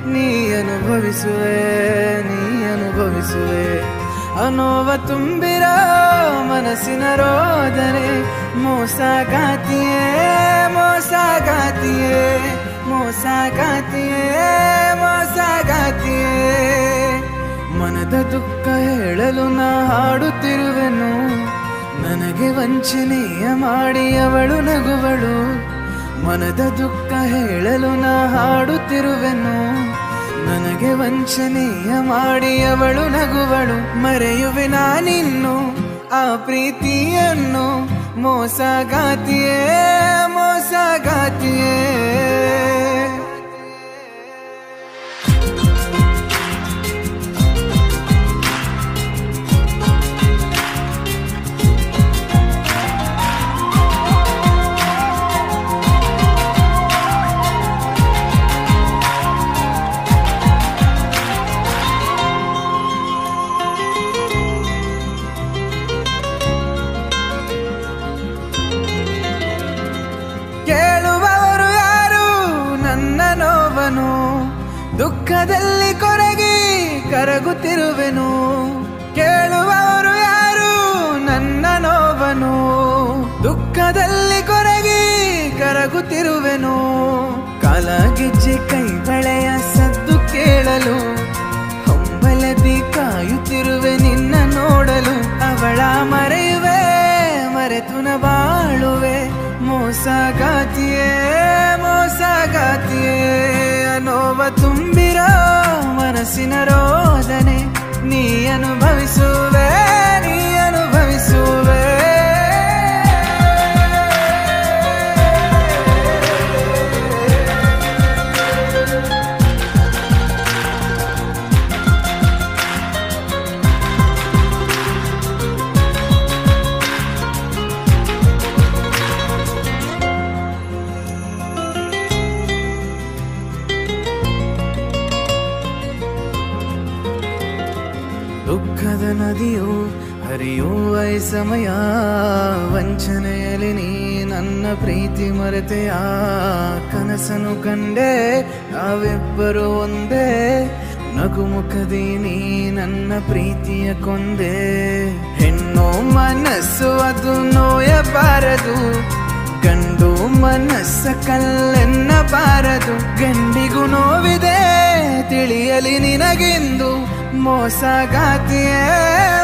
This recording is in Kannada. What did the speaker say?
ನೀ ಅನುಭವಿಸುವೆ ನೀ ಅನುಭವಿಸುವೆ ಅನೋವ ತುಂಬಿರೋ ಮನಸ್ಸಿನ ರೋದನೆ ಮೋಸಗಾತಿಯೇ ಮೋಸಗಾತಿಯೇ ಮೋಸಗಾತಿಯೇ ಮೋಸಗಾತಿಯೇ ಮನದ ದುಃಖ ಹೇಳಲು ನಾ ಹಾಡುತ್ತಿರುವೆನು ನನಗೆ ವಂಚನೆಯ ಮಾಡಿ ಅವಳು ನಗುವಳು ಮನದ ದುಃಖ ಹೇಳಲು ನಾ ಹಾಡುತ್ತಿರುವೆನು ನನಗೆ ವಂಚನೆಯ ಮಾಡಿ ಅವಳು ನಗುವಳು ಮರೆಯುವೆ ನಾನಿನ್ನು ಆ ಪ್ರೀತಿಯನ್ನು ಮೋಸಗಾತಿಯೇ ಮೋಸಗಾತಿಯೇ ಕೇಳುವವರು ಯಾರು ನನ್ನ ನೋವನು ದುಃಖದಲ್ಲಿ ಕೊರಗಿ ಕರಗುತ್ತಿರುವೆನು ಕೇಳುವವರು ಯಾರು ನನ್ನ ನೋವನು ದುಃಖದಲ್ಲಿ ಕೊರಗಿ ಕರಗುತ್ತಿರುವೆನು ಕಾಲಾಗಿಜ್ಜೆ ಕೈ ಬಳೆಯ ಸದ್ದು ಕೇಳಲು ಹಂಬಲದಿ ಕಾಯುತ್ತಿರುವೆ ನಿನ್ನ ನೋಡಲು ಅವಳ ಮರೆಯುವೆ ಮರೆತು ನ ಬಾಳುವೆ ಮೋಸಗಾತಿಯೇ ಮೋಸಗಾತಿಯೇ ಅನೋವ ತುಂಬಿರೋ ಮನಸ್ಸಿನ ರೋದನೆ ನೀ ಅನುಭವಿಸುವೆ ನೀ ಅನುಭವಿಸುವೆ ದುಃಖದ ನದಿಯು ಹರಿಯುವ ಈ ಸಮಯ ವಂಚನೆಯಲ್ಲಿ ನೀ ನನ್ನ ಪ್ರೀತಿ ಮರೆತೆಯ ಕನಸನು ಕಂಡೆ ನಾವಿಬ್ಬರು ಒಂದೇ ನಗುಮುಖದಿ ನೀ ನನ್ನ ಪ್ರೀತಿಯ ಕೊಂದೆ ಹೆಣ್ಣು ಮನಸ್ಸು ಅದು ನೋಯಬಾರದು ಗಂಡು ಮನಸ್ಸ ಕಲ್ಲೆನ್ನಬಾರದು ಗಂಡಿಗೂ ನೋವಿದೆ ತಿಳಿಯಲಿ ನಿನಗೆಂದು ಮೋಸಗಾತಿಯೇ